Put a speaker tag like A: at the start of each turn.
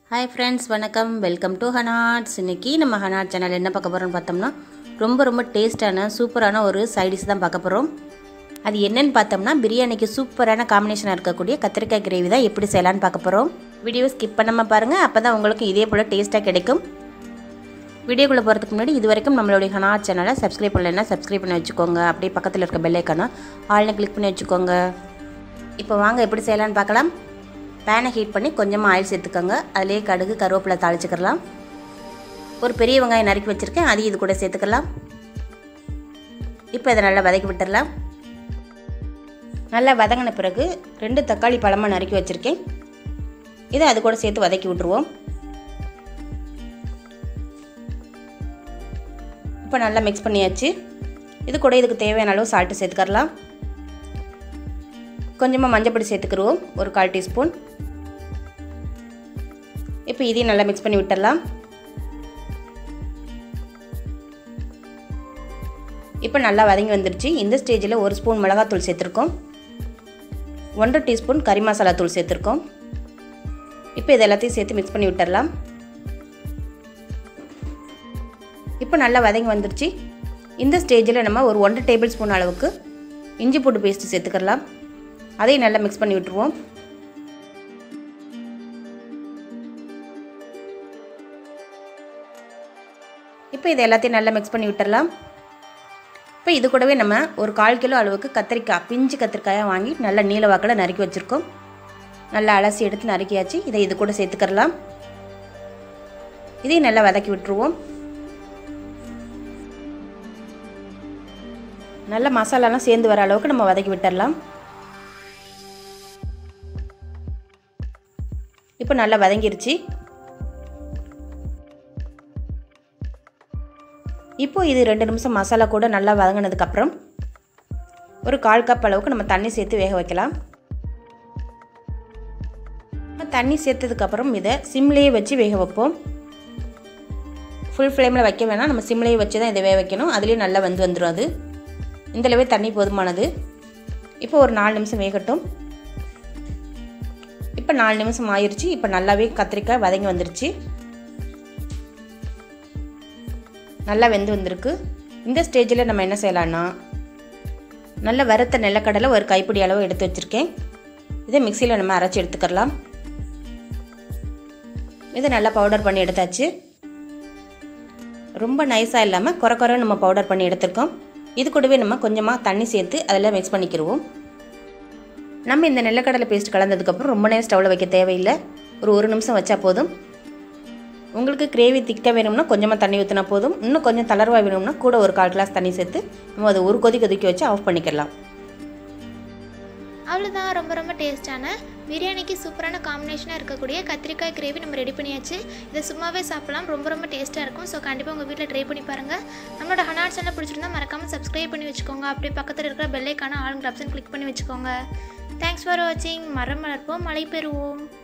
A: hi friends வணக்கம் welcome to ஹனாட்ஸ் இன்னைக்கு நம்ம ஹனாட் சேனல் என்ன பார்க்க போகிறோம்னு பார்த்தோம்னா ரொம்ப ரொம்ப டேஸ்டான சூப்பரான ஒரு சைடிஷ் தான் பார்க்க போகிறோம் அது என்னன்னு பார்த்தோம்னா பிரியாணிக்கு சூப்பரான காம்பினேஷனாக இருக்கக்கூடிய கத்திரிக்காய் கிரேவி தான் எப்படி செய்யலான்னு பார்க்க போகிறோம் வீடியோ ஸ்கிப் பண்ணாமல் பாருங்கள் அப்போ தான் உங்களுக்கு இதே போல் டேஸ்ட்டாக கிடைக்கும் வீடியோக்குள்ளே போகிறதுக்கு முன்னாடி இது வரைக்கும் நம்மளுடைய ஹனாட் சேனலை சப்ஸ்கிரைப் பண்ணலைன்னா சப்ஸ்கிரைப் பண்ணி வச்சுக்கோங்க அப்படியே பக்கத்தில் இருக்க பெல் ஐக்கானை ஆல்னு கிளிக் பண்ணி வச்சுக்கோங்க இப்போ வாங்க எப்படி செய்யலான்னு பார்க்கலாம் பேனை ஹீட் பண்ணி கொஞ்சமாக ஆயில் சேர்த்துக்கோங்க அதிலே கடுகு கருவேப்பிலை தாளிச்சுக்கலாம் ஒரு பெரிய வெங்காயம் நறுக்கி வச்சுருக்கேன் அதையும் இது கூட சேர்த்துக்கலாம் இப்போ இதை நல்லா வதக்கி விட்டுடலாம் நல்லா வதங்கின பிறகு ரெண்டு தக்காளி பழமாக நறுக்கி வச்சுருக்கேன் இதை அது கூட சேர்த்து வதக்கி விட்டுருவோம் இப்போ நல்லா மிக்ஸ் பண்ணியாச்சு இது கூட இதுக்கு தேவையான அளவு சால்ட்டு சேர்த்துக்கலாம் கொஞ்சமாக மஞ்சப்பொடி சேர்த்துக்கிடுவோம் ஒரு கால் டீஸ்பூன் இப்போ இதையும் நல்லா மிக்ஸ் பண்ணி விட்டுடலாம் இப்போ நல்லா வதங்கி வந்துடுச்சு இந்த ஸ்டேஜில் ஒரு ஸ்பூன் மிளகாத்தூள் சேர்த்துருக்கோம் ஒன்றரை டீஸ்பூன் கறி மசாலா தூள் சேர்த்துருக்கோம் இப்போ இது எல்லாத்தையும் சேர்த்து மிக்ஸ் பண்ணி விட்டுடலாம் இப்போ நல்லா வதங்கி வந்துடுச்சு இந்த ஸ்டேஜில் நம்ம ஒரு ஒன்றரை டேபிள் ஸ்பூன் அளவுக்கு இஞ்சி பூண்டு பேஸ்ட்டு சேர்த்துக்கலாம் அதையும் நல்லா மிக்ஸ் பண்ணி விட்டுருவோம் இப்போ இது எல்லாத்தையும் நல்லா மிக்ஸ் பண்ணி விட்டுடலாம் இப்போ இது கூடவே நம்ம ஒரு கால் கிலோ அளவுக்கு கத்திரிக்காய் பிஞ்சு கத்திரிக்காயாக வாங்கி நல்லா நீல வாக்கில் நறுக்கி வச்சுருக்கோம் நல்லா அலசி எடுத்து நறுக்கியாச்சு இதை இது கூட சேர்த்துக்கலாம் இதையும் நல்லா வதக்கி விட்டுருவோம் நல்ல மசாலாலாம் சேர்ந்து வர அளவுக்கு நம்ம வதக்கி விட்டுடலாம் இப்போ நல்லா வதங்கிருச்சு இப்போ இது ரெண்டு நிமிஷம் மசாலா கூட நல்லா வதங்கினதுக்கப்புறம் ஒரு கால் கப் அளவுக்கு நம்ம தண்ணி சேர்த்து வேக வைக்கலாம் நம்ம தண்ணி சேர்த்ததுக்கப்புறம் இதை சிம்லேயே வச்சு வேக வைப்போம் ஃபுல் ஃப்ளேமில் வைக்க வேணாம் நம்ம சிம்லேயே வச்சு தான் இதை வேக வைக்கணும் அதுலேயும் நல்லா வந்து வந்துடும் அது இந்தளவே தண்ணி போதுமானது இப்போ ஒரு நாலு நிமிஷம் வேகட்டும் இப்போ நாலு நிமிஷம் ஆயிடுச்சு இப்போ நல்லாவே கத்திரிக்காய் வதங்கி வந்துருச்சு நல்லா வெந்து வந்திருக்கு இந்த ஸ்டேஜில் நம்ம என்ன செய்யலான்னா நல்ல வறுத்த நிலக்கடலை ஒரு கைப்பிடி அளவு எடுத்து வச்சுருக்கேன் இதை மிக்சியில் நம்ம அரைச்சி எடுத்துக்கலாம் இதை நல்லா பவுடர் பண்ணி எடுத்தாச்சு ரொம்ப நைஸாக இல்லாமல் குறை குறை நம்ம பவுடர் பண்ணி எடுத்திருக்கோம் இது கூடவே நம்ம கொஞ்சமாக தண்ணி சேர்த்து அதில் மிக்ஸ் பண்ணிக்கிடுவோம் நம்ம இந்த நெல்லக்கடலை பேஸ்ட் கலந்ததுக்கப்புறம் ரொம்ப நேரம் ஸ்டவ்வில் வைக்க தேவையில்லை ஒரு ஒரு நிமிஷம் வச்சா போதும் உங்களுக்கு கிரேவி திக்காக வேணும்னா கொஞ்சமாக தண்ணி ஊற்றினா போதும் இன்னும் கொஞ்சம் தளர்வாக வேணும்னா கூட ஒரு கால் கிளாஸ் தண்ணி சேர்த்து நம்ம அதை ஒரு கொதி கொதிக்க வச்சு ஆஃப் பண்ணிக்கலாம்
B: அவ்வளோதான் ரொம்ப ரொம்ப டேஸ்டான பிரியாணிக்கு சூப்பரான காம்பினேஷனாக இருக்கக்கூடிய கத்திரிக்காய் கிரேவி நம்ம ரெடி பண்ணியாச்சு இதை சும்மாவே சாப்பிடலாம் ரொம்ப ரொம்ப டேஸ்ட்டாக இருக்கும் ஸோ கண்டிப்பாக உங்கள் வீட்டில் ட்ரை பண்ணி பாருங்கள் நம்மளோட ஹனாட் சேனல் பிடிச்சிருந்தா மறக்காமல் சப்ஸ்கிரைப் பண்ணி வச்சுக்கோங்க அப்படியே பக்கத்தில் இருக்கிற பெல்லைக்கான ஆளுங்கிற ஆப்ஷன் கிளிக் பண்ணி வச்சுக்கோங்க தேங்க்ஸ் ஃபார் வாட்சிங் மரம் வளர்ப்போம் மழை பெறுவோம்